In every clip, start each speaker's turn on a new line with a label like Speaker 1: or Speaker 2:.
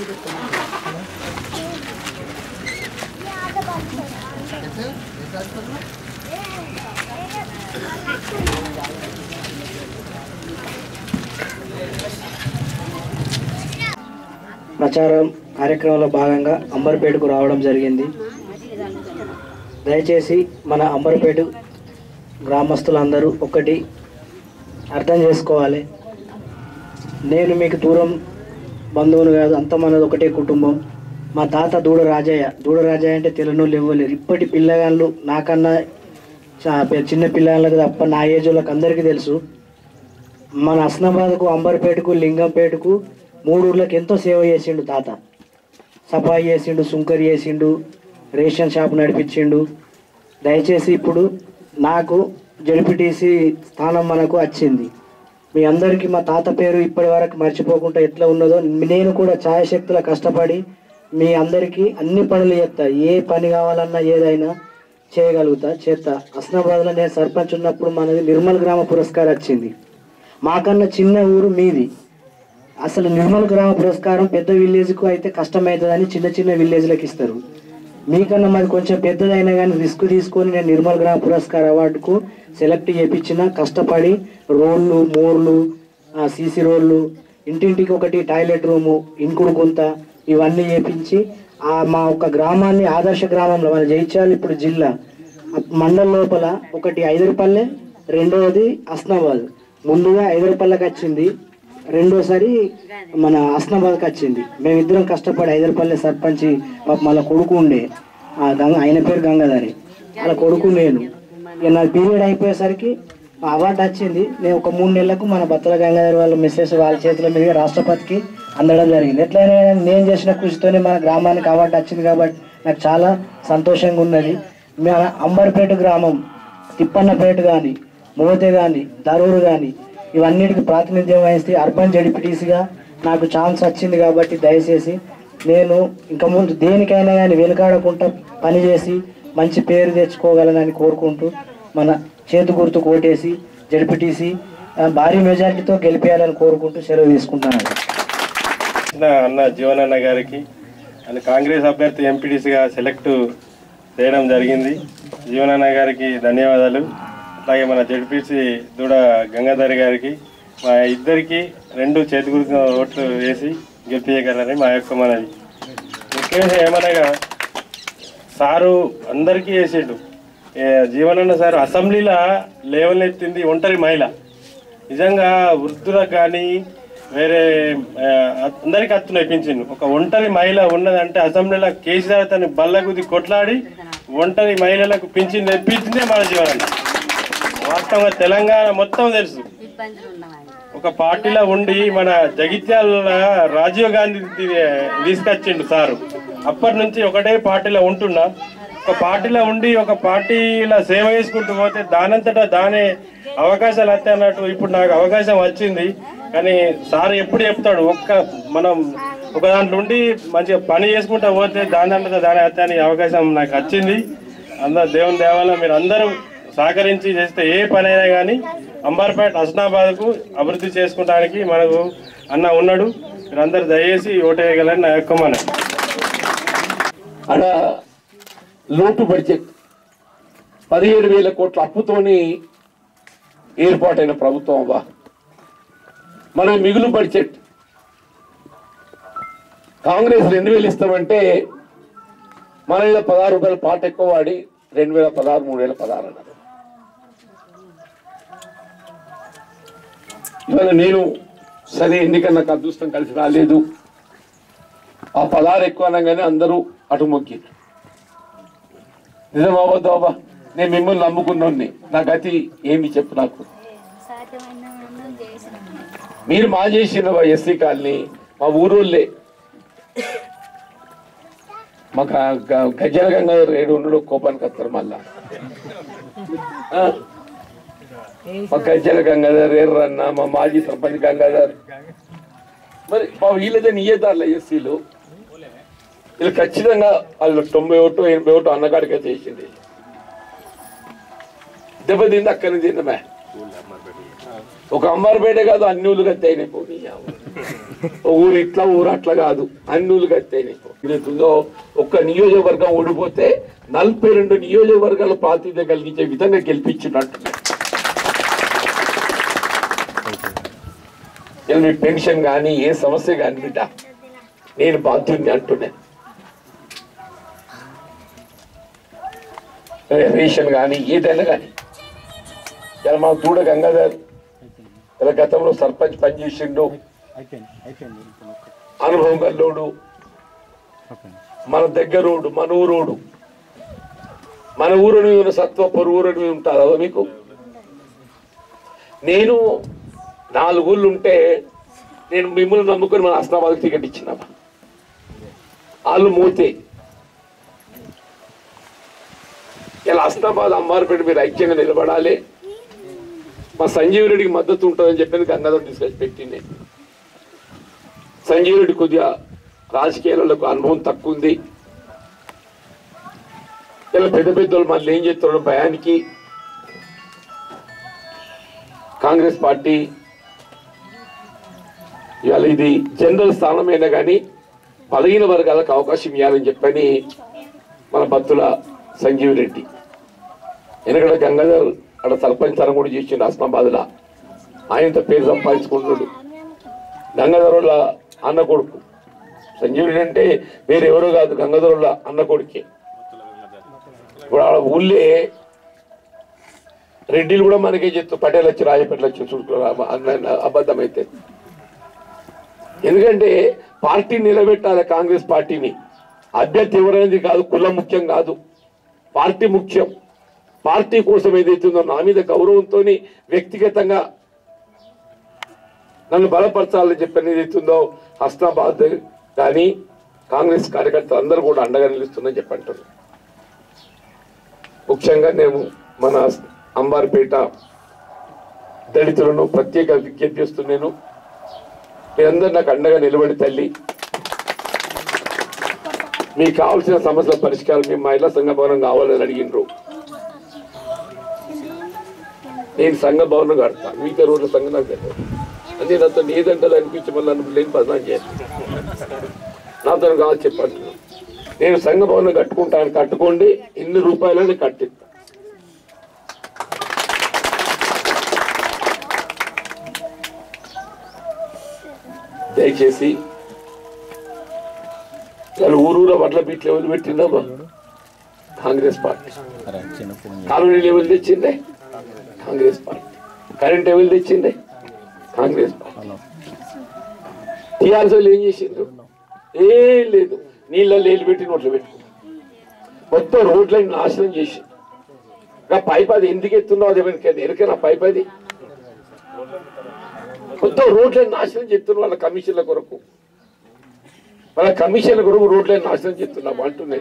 Speaker 1: ప్రచారం కార్యక్రమంలో భాగంగా అంబర్పేటకు రావడం జరిగింది దయచేసి మన అంబర్పేట గ్రామస్తులందరూ ఒకటి అర్థం చేసుకోవాలి నేను మీకు దూరం బంధువులు కాదు అంత మనది ఒకటే కుటుంబం మా తాత దూడ రాజయ్య దూడ రాజయ్య అంటే తెలనోళ్ళు ఇవ్వలేరు ఇప్పటి పిల్లగాళ్ళు నాకన్నా చా- పె- చిన్న పిల్లగాళ్ళకి తప్ప నా ఏజ్ వాళ్ళకి అందరికీ తెలుసు మన హస్నాబాద్కు అంబర్పేటకు లింగంపేటకు మూడు ఊర్లకు ఎంతో సేవ చేసిండు తాత సఫాయి చేసిండు సుంకరి చేసిండు రేషన్ షాప్ నడిపించిండు దయచేసి ఇప్పుడు నాకు జడ్పీటీసీ స్థానం మనకు వచ్చింది మీ అందరికీ మా తాత పేరు ఇప్పటి వరకు మర్చిపోకుండా ఎట్లా ఉన్నదో నేను కూడా ఛాయశక్తుల కష్టపడి మీ అందరికీ అన్ని పనులు చేస్తా ఏ పని కావాలన్నా ఏదైనా చేయగలుగుతా చేస్తా హస్నాబాద్లో నేను సర్పంచ్ ఉన్నప్పుడు మనది నిర్మల్ గ్రామ పురస్కారం వచ్చింది మాకన్నా చిన్న ఊరు మీది అసలు నిర్మల్ గ్రామ పురస్కారం పెద్ద విలేజ్కు అయితే కష్టమవుతుందని చిన్న చిన్న విలేజ్లకు ఇస్తారు మీకన్నా మాది కొంచెం పెద్దదైనా కానీ రిస్క్ తీసుకొని నేను నిర్మల్ గ్రామ పురస్కార్ అవార్డుకు సెలెక్ట్ చేయించిన కష్టపడి రోడ్లు మోర్లు సీసీ రోడ్లు ఇంటింటికి ఒకటి టాయిలెట్ రూము ఇంకుడు గుంత ఇవన్నీ చేపించి ఆ మా ఒక గ్రామాన్ని ఆదర్శ గ్రామంలో మన జైత్యాల ఇప్పుడు జిల్లా ఆ మండల లోపల ఒకటి ఐదరపల్లె రెండవది హస్నాబాద్ ముందుగా ఐదరపల్లెకి వచ్చింది రెండోసారి మన హస్నాబాద్కి వచ్చింది మేమిద్దరం కష్టపడి ఐదరపల్లె సర్పంచ్ పాప మళ్ళీ కొడుకు ఉండే ఆ గంగ ఆయన పేరు గంగాధరి అలా కొడుకు నేను ఇక నా పీరియడ్ అయిపోయేసరికి ఆ అవార్డు వచ్చింది నేను ఒక మూడు నెలలకు మన బత్తల గంగాధరి వాళ్ళ మిస్సెస్ వాళ్ళ చేతుల మీదుగా రాష్ట్రపతికి అందడం జరిగింది ఎట్లయినా కానీ నేను చేసిన కృషితోనే మన గ్రామానికి అవార్డు వచ్చింది కాబట్టి నాకు చాలా సంతోషంగా ఉన్నది మన అంబర్పేట గ్రామం తిప్పన్నపేట కానీ మోతే కానీ దరూరు కానీ ఇవన్నిటికి ప్రాతినిధ్యం వహిస్తే అర్బన్ జడిపిటీసీగా నాకు ఛాన్స్ వచ్చింది కాబట్టి దయచేసి నేను ఇంకా ముందు దేనికైనా కానీ వెనుకాడకుండా పనిచేసి మంచి పేరు తెచ్చుకోగలనని కోరుకుంటూ మన చేతు గుర్తు కోటేసి జడిపిటీసీ భారీ మెజారిటీతో గెలిపేయాలని కోరుకుంటూ సెలవు తీసుకుంటాను
Speaker 2: ఇచ్చిన అన్న జీవనన్న గారికి ఆయన కాంగ్రెస్ అభ్యర్థి ఎంపీటీసీగా సెలెక్ట్ చేయడం జరిగింది జీవనన్న గారికి ధన్యవాదాలు అలాగే మన జడ్పీసీ దూడ గంగాధర్ గారికి మా ఇద్దరికి రెండు చేతి గుర్తు ఓట్లు వేసి గెలిపించగలరని మా యొక్క మనది ముఖ్యంగా ఏమనగా సారు అందరికీ వేసిండు ఏ, జీవనన్న సార్ అసెంబ్లీలో లేవనెత్తింది ఒంటరి మహిళ నిజంగా వృద్ధులకు కానీ వేరే ఆ, అందరికీ హత్తు నేర్పించిండు ఒక ఒంటరి మహిళ ఉన్నదంటే అసెంబ్లీలో కేసీఆర్ తన బల్లగుది కొట్లాడి ఒంటరి మహిళలకు పింఛన్ తెప్పించిందే మన జీవనన్న వాస్తవంగా తెలంగాణ మొత్తం తెలుసు ఒక పార్టీలో ఉండి మన జగిత్యాల రాజీవ్ గాంధీ తీ- తీసుకొచ్చిండు సారు అప్పటి నుంచి ఒకటే పార్టీలో ఉంటున్నా ఒక పార్టీలో ఉండి ఒక పార్టీలో సేవ చేసుకుంటూ పోతే దానంతటా దానే అవకాశాలు వస్తాయి అన్నట్టు ఇప్పుడు నాకు అవకాశం వచ్చింది కానీ సార్ ఎప్పుడు చెప్తాడు ఒక్క మనం ఒక దాంట్లో ఉండి మంచిగా పని చేసుకుంటూ పోతే దాని అంతటా దాని వస్తాయని అవకాశం నాకు వచ్చింది అందరు దేవుని దేవాల మీరు అందరూ సహకరించి చేస్తే ఏ పని అయినా కానీ అంబర్పేట హస్నాబాద్కు అభివృద్ధి చేసుకోవడానికి మనకు అన్న ఉన్నాడు మీరందరూ దయచేసి ఓటేయగలని నా యొక్క మన
Speaker 3: అక్కడ లోటు బడ్జెట్ పదిహేడు వేల కోట్ల అప్పుతోని ఏర్పాటైన ప్రభుత్వం అవ్వా మన మిగులు బడ్జెట్ కాంగ్రెస్ రెండు వేలు ఇస్తామంటే మన మీద పదహారు రూపాయల పాట ఎక్కువ వాడి రెండు వేల పదహారు మూడు వేల పదహారు అన్నారు ఇవాళ నేను సరే ఎన్నికలు నాకు అదృష్టం కలిసి రాలేదు ఆ పదహారు ఎక్కువ అనగానే అందరూ అటు మొగ్గారు నిజం అవ్వద్దు బాబా నేను మిమ్మల్ని నమ్ముకున్నాను నా గతి ఏమి చెప్పు నాకు మీరు మా చేసిన ఎస్సీ కాలనీ మా ఊరోళ్ళే మా గ- గ- గజ్జల గంగాధర్ ఏడు ఉండడు కోపానికి వస్తారు మళ్ళా ఆ? మా గజ్జల గంగాధర్ ఎర్రన్న మా మాజీ సర్పంచ్ గంగాధర్ మరి మా వీళ్ళదే నియ్యేదారులే ఎస్సీలు వీళ్ళు ఖచ్చితంగా వాళ్ళు తొంభై ఓటు ఎనభై ఓటు అన్నగాడిగా చేసింది దెబ్బతింది అక్కడి నుంచి తిన్నమే ఒక అమ్మారిపేట కాదు అన్ని ఊళ్ళు కత్తి అయినాయి పోనీ ఓ ఊరు ఇట్లా ఊరు అట్లా కాదు అన్ని ఊళ్ళు కట్టాయి నీకు ఏదైతుందో ఒక్క నియోజకవర్గం ఓడిపోతే నలభై రెండు నియోజకవర్గాల ప్రాతినిధ్యం కలిగించే విధంగా గెలిపించినట్టు ఇలా మీ పెన్షన్ కానీ ఏ సమస్య కానీ బిడ్డ నేను బాధ్యుని అంటున్నాను రేషన్ కానీ ఏదైనా కానీ ఇలా మా దూడ గంగాధర్ ఇలా గతంలో సర్పంచ్ పనిచేసిండు అనుభవం గల్లోడు మన దగ్గరోడు మన ఊరోడు మన ఊరుని ఉన్న సత్వ పొరుగురుని ఉంటారు అదో మీకు నేను నాలుగు ఊళ్ళు ఉంటే నేను మిమ్మల్ని నమ్ముకొని మన హస్నాబాద్కి టికెట్ ఇచ్చిన వాళ్ళు మూతే ఇలా హస్నాబాద్ అమ్మారిపేట మీరు ఐక్యంగా నిలబడాలి మా సంజీవ్ రెడ్డికి మద్దతు ఉంటుందని చెప్పింది గంగాధర్ తీసుకొచ్చి పెట్టింది సంజీవ్ రెడ్డి కొద్దిగా రాజకీయాలకు అనుభవం తక్కువ ఉంది ఇలా పెద్ద పెద్ద వాళ్ళు మళ్ళీ ఏం చేస్తున్నాడు భయానికి కాంగ్రెస్ పార్టీ ఇవాళ ఇది జనరల్ స్థానమైనా కానీ బలహీన వర్గాలకు అవకాశం ఇవ్వాలని చెప్పని మన భక్తుల సంజీవ్ రెడ్డి ఎందుకంటే గంగాధర్ అక్కడ సర్పంచ్ తరం కూడా చేసిండు హస్నాబాద్లో ఆయనతో పేరు సంపాదించుకుంటున్నాడు గంగాధరుల అన్న కొడుకు సంజీవుడు అంటే వేరెవరో కాదు గంగాధరుల అన్న కొడుకే ఇప్పుడు ఆడ ఊళ్ళే రెడ్డిలు కూడా మనకే చెప్తూ పటేల్ వచ్చి రాజపేటలు వచ్చి చూసుకో అబద్ధం అయితే ఎందుకంటే పార్టీ నిలబెట్టాలి కాంగ్రెస్ పార్టీని అభ్యర్థి ఎవరైనది కాదు కులం ముఖ్యం కాదు పార్టీ ముఖ్యం పార్టీ కోసం ఏదైతుందో నా మీద గౌరవంతో వ్యక్తిగతంగా నన్ను బలపరచాలని చెప్పని ఏదైతుందో హస్నాబాద్ కానీ కాంగ్రెస్ కార్యకర్తలు అందరూ కూడా అండగా నిలుస్తుందని చెప్పంటారు ముఖ్యంగా నేను మన అంబార్పేట దళితులను ప్రత్యేక విజ్ఞప్తి చేస్తున్నాను మీరందరూ నాకు అండగా నిలబడి తల్లి మీకు కావాల్సిన సమస్యల పరిష్కారం మీ మహిళా సంఘ భవనం కావాలని అడిగినరు నేను సంఘ భవనం కడతా మిగతా రోజుల సంఘం నాకు తెలియదు అదే నాతో ఏదంటే అనిపించి మళ్ళీ నన్ను లేని బదనాం చేయాలి నాతో కావాలి చెప్పంటున్నాను నేను సంఘ భవనం కట్టుకుంటాను కట్టుకోండి ఎన్ని రూపాయలని కట్టిస్తా దయచేసి వాళ్ళు ఊరూర వడ్ల బీట్లు ఎవరు పెట్టిందమ్మా కాంగ్రెస్ పార్టీ కాలనీ ఎవరు తెచ్చిందే కాంగ్రెస్ పార్టీ కరెంట్ ఎవరు తెచ్చిందే కాంగ్రెస్ పార్టీ టీఆర్ఎస్ వాళ్ళు ఏం చేసిండ్రు ఏం లేదు నీళ్ళ నీళ్ళు పెట్టి నోట్లు పెట్టుకున్నారు మొత్తం రోడ్లని నాశనం చేసి ఇంకా పైప్ అది ఎందుకు ఎత్తున్నావు అది ఎవరికి ఎరికైనా పైప్ అది మొత్తం రోడ్లని నాశనం చేస్తున్నారు వాళ్ళ కమిషన్ల కొరకు వాళ్ళ కమిషన్ల కొరకు రోడ్లని నాశనం చేస్తున్నాం అంటున్నాయి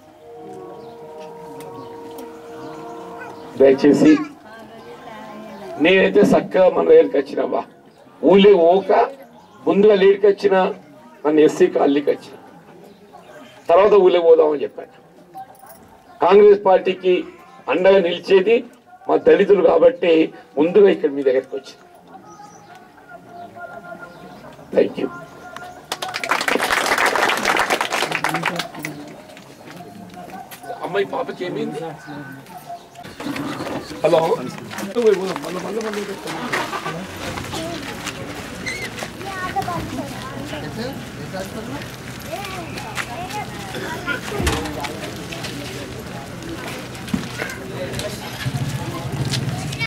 Speaker 3: దయచేసి నేనైతే చక్కగా మన దగ్గరికి వచ్చినావా ఊళ్ళే ఓక ముందుగా లేడికి వచ్చిన నన్ను ఎస్సీ కాలనీకి వచ్చిన తర్వాత ఊళ్ళే పోదామని చెప్పాను కాంగ్రెస్ పార్టీకి అండగా నిలిచేది మా దళితులు కాబట్టి ముందుగా ఇక్కడ మీ దగ్గరికి వచ్చింది థ్యాంక్ యూ అమ్మాయి పాపకి ఏమైంది హలో
Speaker 4: Yeah,